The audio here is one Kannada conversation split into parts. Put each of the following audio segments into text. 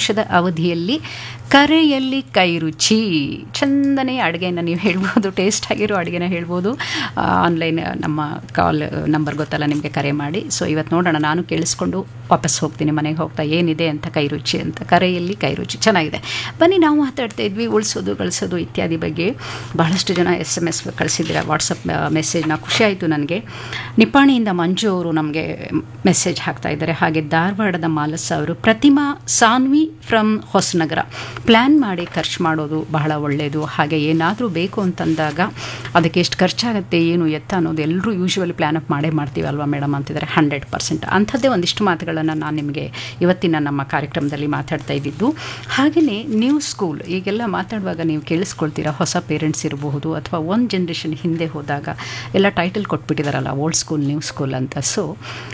ನಿಮಿಷದ ಅವಧಿಯಲ್ಲಿ ಕರೆಯಲ್ಲಿ ಕೈ ರುಚಿ ಚಂದನೆ ಅಡುಗೆನ ನೀವು ಹೇಳ್ಬೋದು ಟೇಸ್ಟ್ ಆಗಿರೋ ಅಡುಗೆನ ಹೇಳ್ಬೋದು ಆನ್ಲೈನ್ ನಮ್ಮ ಕಾಲ್ ನಂಬರ್ ಗೊತ್ತಲ್ಲ ನಿಮಗೆ ಕರೆ ಮಾಡಿ ಸೊ ಇವತ್ತು ನೋಡೋಣ ನಾನು ಕೇಳಿಸ್ಕೊಂಡು ವಾಪಸ್ ಹೋಗ್ತೀನಿ ಮನೆಗೆ ಹೋಗ್ತಾ ಏನಿದೆ ಅಂತ ಕೈ ರುಚಿ ಅಂತ ಕರೆಯಲ್ಲಿ ಕೈ ರುಚಿ ಚೆನ್ನಾಗಿದೆ ಬನ್ನಿ ನಾವು ಮಾತಾಡ್ತಾ ಇದ್ವಿ ಉಳಿಸೋದು ಗಳಿಸೋದು ಇತ್ಯಾದಿ ಬಗ್ಗೆ ಬಹಳಷ್ಟು ಜನ ಎಸ್ ಎಮ್ ಎಸ್ ಕಳಿಸಿದ್ದೀರ ವಾಟ್ಸಪ್ ಮೆಸೇಜ್ನ ಖುಷಿ ಆಯಿತು ನನಗೆ ನಿಪ್ಪಾಣಿಯಿಂದ ಮಂಜು ಅವರು ನಮಗೆ ಮೆಸೇಜ್ ಹಾಕ್ತಾ ಇದ್ದಾರೆ ಹಾಗೆ ಧಾರವಾಡದ ಮಾಲಸ್ ಅವರು ಪ್ರತಿಮಾ ಸಾನ್ವಿ ಫ್ರಮ್ ಹೊಸನಗರ ಪ್ಲ್ಯಾನ್ ಮಾಡಿ ಖರ್ಚು ಮಾಡೋದು ಬಹಳ ಒಳ್ಳೆಯದು ಹಾಗೆ ಏನಾದರೂ ಬೇಕು ಅಂತಂದಾಗ ಅದಕ್ಕೆ ಎಷ್ಟು ಖರ್ಚಾಗುತ್ತೆ ಏನು ಎತ್ತ ಅನ್ನೋದು ಎಲ್ಲರೂ ಯೂಶ್ವಲಿ ಪ್ಲ್ಯಾನ್ ಅಪ್ ಮಾಡೇ ಮಾಡ್ತೀವಿ ಅಲ್ವಾ ಮೇಡಮ್ ಅಂತಿದ್ದಾರೆ ಹಂಡ್ರೆಡ್ ಪರ್ಸೆಂಟ್ ಅಂಥದ್ದೇ ಒಂದಿಷ್ಟು ಮಾತುಗಳನ್ನು ನಾನು ನಿಮಗೆ ಇವತ್ತಿನ ನಮ್ಮ ಕಾರ್ಯಕ್ರಮದಲ್ಲಿ ಮಾತಾಡ್ತಾ ಇದ್ದಿದ್ದು ಹಾಗೆಯೇ ನ್ಯೂ ಸ್ಕೂಲ್ ಈಗೆಲ್ಲ ಮಾತಾಡುವಾಗ ನೀವು ಕೇಳಿಸ್ಕೊಳ್ತೀರಾ ಹೊಸ ಪೇರೆಂಟ್ಸ್ ಇರಬಹುದು ಅಥವಾ ಒಂದು ಜನ್ರೇಷನ್ ಹಿಂದೆ ಹೋದಾಗ ಎಲ್ಲ ಟೈಟಲ್ ಕೊಟ್ಬಿಟ್ಟಿದಾರಲ್ಲ ಓಲ್ಡ್ ಸ್ಕೂಲ್ ನ್ಯೂ ಸ್ಕೂಲ್ ಅಂತ ಸೊ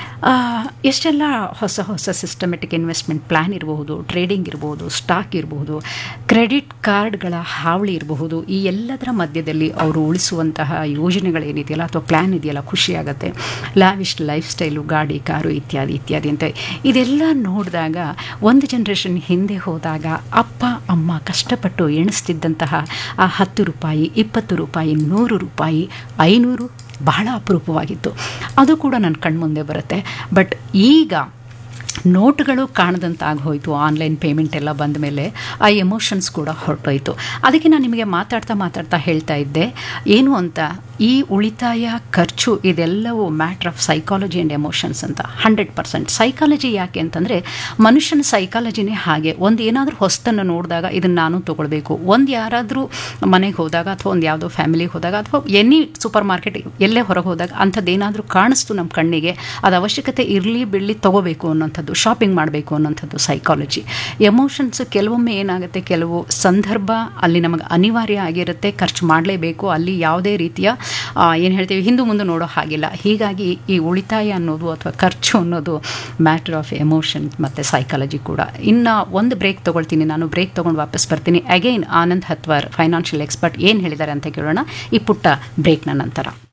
ಎಷ್ಟೆಲ್ಲ ಹೊಸ ಹೊಸ ಸಿಸ್ಟಮೆಟಿಕ್ ಇನ್ವೆಸ್ಟ್ಮೆಂಟ್ ಪ್ಲ್ಯಾನ್ ಇರಬಹುದು ಟ್ರೇಡಿಂಗ್ ಇರಬಹುದು ಸ್ಟಾಕ್ ಇರಬಹುದು ಕ್ರೆಡಿಟ್ ಕಾರ್ಡ್ಗಳ ಹಾವಳಿ ಇರಬಹುದು ಈ ಎಲ್ಲದರ ಮಧ್ಯದಲ್ಲಿ ಅವರು ಉಳಿಸುವಂತಹ ಯೋಜನೆಗಳೇನಿದೆಯಲ್ಲ ಅಥವಾ ಪ್ಲ್ಯಾನ್ ಇದೆಯಲ್ಲ ಖುಷಿಯಾಗತ್ತೆ ಲ್ಯಾವಿಶ್ ಲೈಫ್ ಸ್ಟೈಲು ಗಾಡಿ ಕಾರು ಇತ್ಯಾದಿ ಇತ್ಯಾದಿ ಅಂತ ಇದೆಲ್ಲ ನೋಡಿದಾಗ ಒಂದು ಜನ್ರೇಷನ್ ಹಿಂದೆ ಹೋದಾಗ ಅಪ್ಪ ಅಮ್ಮ ಕಷ್ಟಪಟ್ಟು ಎಣಿಸ್ತಿದ್ದಂತಹ ಆ ಹತ್ತು ರೂಪಾಯಿ ಇಪ್ಪತ್ತು ರೂಪಾಯಿ ನೂರು ರೂಪಾಯಿ ಐನೂರು ಬಹಳ ಅಪರೂಪವಾಗಿತ್ತು ಅದು ಕೂಡ ನನ್ನ ಕಣ್ಮುಂದೆ ಬರುತ್ತೆ ಬಟ್ ಈಗ ನೋಟ್ಗಳು ಕಾಣದಂತಾಗಿ ಹೋಯಿತು ಆನ್ಲೈನ್ ಪೇಮೆಂಟ್ ಎಲ್ಲ ಬಂದ ಮೇಲೆ ಆ ಎಮೋಷನ್ಸ್ ಕೂಡ ಹೊರಟೋಯ್ತು ಅದಕ್ಕೆ ನಾನು ನಿಮಗೆ ಮಾತಾಡ್ತಾ ಮಾತಾಡ್ತಾ ಹೇಳ್ತಾ ಇದ್ದೆ ಏನು ಅಂತ ಈ ಉಳಿತಾಯ ಖರ್ಚು ಇದೆಲ್ಲವೂ matter of psychology and emotions ಅಂತ ಹಂಡ್ರೆಡ್ ಪರ್ಸೆಂಟ್ ಸೈಕಾಲಜಿ ಯಾಕೆ ಅಂತಂದರೆ ಮನುಷ್ಯನ ಸೈಕಾಲಜಿನೇ ಹಾಗೆ ಒಂದು ಏನಾದರೂ ಹೊಸ್ತನ್ನು ನೋಡಿದಾಗ ಇದನ್ನು ನಾನು ತೊಗೊಳ್ಬೇಕು ಒಂದು ಯಾರಾದರೂ ಮನೆಗೆ ಹೋದಾಗ ಅಥವಾ ಒಂದು ಯಾವುದೋ ಫ್ಯಾಮಿಲಿಗೆ ಹೋದಾಗ ಅಥವಾ ಎನಿ ಸೂಪರ್ ಮಾರ್ಕೆಟ್ ಎಲ್ಲೇ ಹೊರಗೆ ಹೋದಾಗ ಅಂಥದ್ದು ಏನಾದರೂ ಕಾಣಿಸ್ತು ನಮ್ಮ ಕಣ್ಣಿಗೆ ಅದು ಅವಶ್ಯಕತೆ ಇರಲಿ ಬಿಡಲಿ ತೊಗೋಬೇಕು ಅನ್ನೋಂಥದ್ದು ಶಾಪಿಂಗ್ ಮಾಡಬೇಕು ಅನ್ನೋಂಥದ್ದು ಸೈಕಾಲಜಿ ಎಮೋಷನ್ಸ್ ಕೆಲವೊಮ್ಮೆ ಏನಾಗುತ್ತೆ ಕೆಲವು ಸಂದರ್ಭ ಅಲ್ಲಿ ನಮಗೆ ಅನಿವಾರ್ಯ ಆಗಿರುತ್ತೆ ಖರ್ಚು ಮಾಡಲೇಬೇಕು ಅಲ್ಲಿ ಯಾವುದೇ ರೀತಿಯ ಏನು ಹೇಳ್ತೀವಿ ಹಿಂದೆ ಮುಂದೆ ನೋಡೋ ಹಾಗಿಲ್ಲ ಹೀಗಾಗಿ ಈ ಉಳಿತಾಯ ಅನ್ನೋದು ಅಥವಾ ಖರ್ಚು ಅನ್ನೋದು ಮ್ಯಾಟರ್ ಆಫ್ ಎಮೋಷನ್ ಮತ್ತು ಸೈಕಾಲಜಿ ಕೂಡ ಇನ್ನು ಒಂದು ಬ್ರೇಕ್ ತೊಗೊಳ್ತೀನಿ ನಾನು ಬ್ರೇಕ್ ತೊಗೊಂಡು ವಾಪಸ್ ಬರ್ತೀನಿ again Anand Hatwar financial expert ಏನು ಹೇಳಿದ್ದಾರೆ ಅಂತ ಕೇಳೋಣ ಈ ಪುಟ್ಟ ಬ್ರೇಕ್ನ ನಂತರ